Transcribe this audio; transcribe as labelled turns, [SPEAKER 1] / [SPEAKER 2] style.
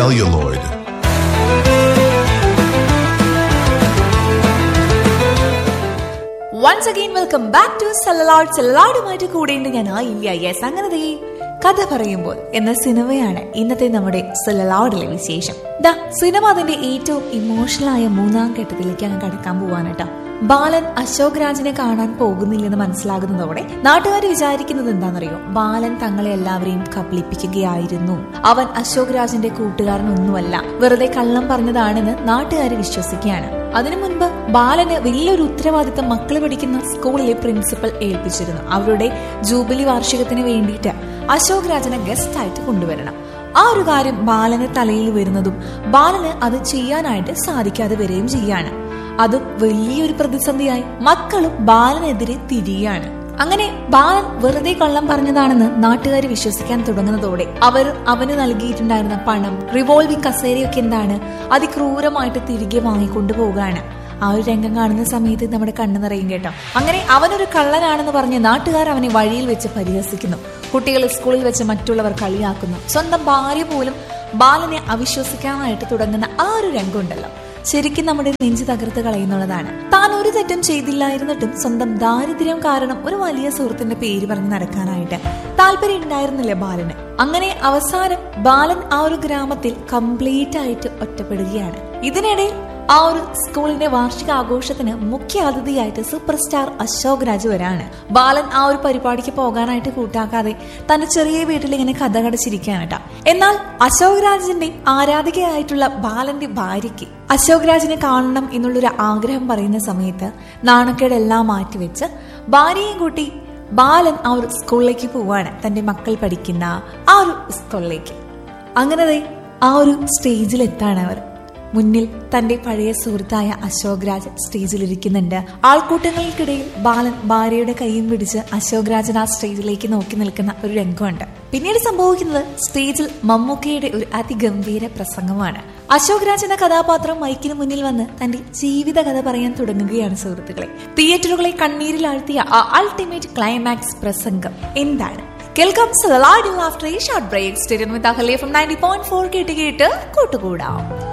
[SPEAKER 1] celluloid.
[SPEAKER 2] Once again welcome back to celluloid സലലാഡുമായിട്ട് കൂടെയുണ്ട് ഞാൻ ആ ഇല്ല യെസ് അങ്ങനെ ദേ കഥ പറയുമ്പോൾ എന്ന സിനിമയാണ് ഇന്നത്തെ നമ്മുടെ സലലാഡിലെ വിശേഷം ദാ സിനിമ അതിന്റെ ഏറ്റവും ഇമോഷണൽ ആയ മൂന്നാം ഘട്ടത്തിലേക്ക് അങ്ങ് കടക്കാൻ പോവാണ് ബാലൻ അശോക് രാജിനെ കാണാൻ പോകുന്നില്ലെന്ന് മനസ്സിലാകുന്നതോടെ നാട്ടുകാർ വിചാരിക്കുന്നത് എന്താണെന്നറിയോ ബാലൻ തങ്ങളെ എല്ലാവരെയും കബളിപ്പിക്കുകയായിരുന്നു അവൻ അശോക് രാജിന്റെ കൂട്ടുകാരനൊന്നുമല്ല വെറുതെ കള്ളം പറഞ്ഞതാണെന്ന് നാട്ടുകാർ വിശ്വസിക്കുകയാണ് അതിനു മുൻപ് ബാലന് വലിയൊരു ഉത്തരവാദിത്തം മക്കൾ പഠിക്കുന്ന സ്കൂളിലെ പ്രിൻസിപ്പൽ ഏൽപ്പിച്ചിരുന്നു അവരുടെ ജൂബിലി വാർഷികത്തിന് വേണ്ടിയിട്ട് അശോക് രാജനെ ഗസ്റ്റ് ആയിട്ട് കൊണ്ടുവരണം ആ ഒരു കാര്യം ബാലന് തലയിൽ വരുന്നതും ബാലന് അത് ചെയ്യാനായിട്ട് സാധിക്കാതെ വരികയും ചെയ്യാണ് അതും വലിയൊരു പ്രതിസന്ധിയായി മക്കളും ബാലനെതിരെ തിരിയാണ് അങ്ങനെ ബാലൻ വെറുതെ കള്ളം പറഞ്ഞതാണെന്ന് നാട്ടുകാർ വിശ്വസിക്കാൻ തുടങ്ങുന്നതോടെ അവർ അവന് നൽകിയിട്ടുണ്ടായിരുന്ന പണം റിവോൾവിംഗ് കസേരയൊക്കെ എന്താണ് അതിക്രൂരമായിട്ട് തിരികെ വാങ്ങിക്കൊണ്ടു പോവുകയാണ് ആ ഒരു രംഗം കാണുന്ന സമയത്ത് നമ്മുടെ കണ്ണു നിറയും കേട്ടോ അങ്ങനെ അവനൊരു കള്ളനാണെന്ന് പറഞ്ഞ് നാട്ടുകാർ അവനെ വഴിയിൽ വെച്ച് പരിഹസിക്കുന്നു കുട്ടികൾ സ്കൂളിൽ വെച്ച് മറ്റുള്ളവർ കളിയാക്കുന്നു സ്വന്തം ഭാര്യ പോലും ബാലനെ അവിശ്വസിക്കാനായിട്ട് തുടങ്ങുന്ന ആ ഒരു രംഗമുണ്ടല്ലോ ശരിക്കും നമ്മുടെ നെഞ്ചു തകർത്ത് കളയുന്നുള്ളതാണ് താൻ ഒരു തെറ്റും ചെയ്തില്ലായിരുന്നിട്ടും സ്വന്തം ദാരിദ്ര്യം കാരണം ഒരു വലിയ സുഹൃത്തിന്റെ പേര് പറഞ്ഞ് നടക്കാനായിട്ട് താല്പര്യം ഉണ്ടായിരുന്നില്ല ബാലന് അങ്ങനെ അവസാനം ബാലൻ ആ ഒരു ഗ്രാമത്തിൽ കംപ്ലീറ്റ് ആയിട്ട് ഒറ്റപ്പെടുകയാണ് ഇതിനിടയിൽ ആ ഒരു സ്കൂളിന്റെ വാർഷിക ആഘോഷത്തിന് മുഖ്യ അതിഥിയായിട്ട് സൂപ്പർ സ്റ്റാർ അശോക് രാജ് വരാണ് ബാലൻ ആ ഒരു പരിപാടിക്ക് പോകാനായിട്ട് കൂട്ടാക്കാതെ തന്റെ ചെറിയ വീട്ടിൽ ഇങ്ങനെ കഥ കടച്ചിരിക്കുകയാണ് കേട്ടോ എന്നാൽ അശോക് രാജിന്റെ ആരാധികയായിട്ടുള്ള ബാലന്റെ ഭാര്യയ്ക്ക് അശോക് രാജിനെ കാണണം എന്നുള്ളൊരു ആഗ്രഹം പറയുന്ന സമയത്ത് നാണക്കേടെല്ലാം മാറ്റിവെച്ച് ഭാര്യയും കൂട്ടി ബാലൻ ആ ഒരു സ്കൂളിലേക്ക് പോവാണ് തന്റെ മക്കൾ പഠിക്കുന്ന ആ ഒരു സ്കൂളിലേക്ക് അങ്ങനെ ദേ ആ ഒരു സ്റ്റേജിൽ എത്താണ് അവർ മുന്നിൽ തന്റെ പഴയ സുഹൃത്തായ അശോക് രാജ് സ്റ്റേജിലിരിക്കുന്നുണ്ട് ആൾക്കൂട്ടങ്ങൾക്കിടയിൽ ബാലൻ ഭാര്യയുടെ കൈയും പിടിച്ച് അശോക് രാജൻ ആ സ്റ്റേജിലേക്ക് നോക്കി നിൽക്കുന്ന ഒരു രംഗമുണ്ട് പിന്നീട് സംഭവിക്കുന്നത് സ്റ്റേജിൽ മമ്മൂക്കയുടെ ഒരു അതിഗംഭീര പ്രസംഗമാണ് അശോക് രാജ് എന്ന കഥാപാത്രം മൈക്കിന് മുന്നിൽ വന്ന് തന്റെ ജീവിത കഥ പറയാൻ തുടങ്ങുകയാണ് സുഹൃത്തുക്കളെ തിയേറ്ററുകളെ കണ്ണീരിൽ ആഴ്ത്തിയ ആ അൾട്ടിമേറ്റ് ക്ലൈമാക്സ് പ്രസംഗം എന്താണ് കേൾക്കാം സലാഡിൽ ആഫ്റ്റർ ഈ short break stadium with Ahalya from ninety point four കേട്ട് കേട്ട് കൂട്ടുകൂടാം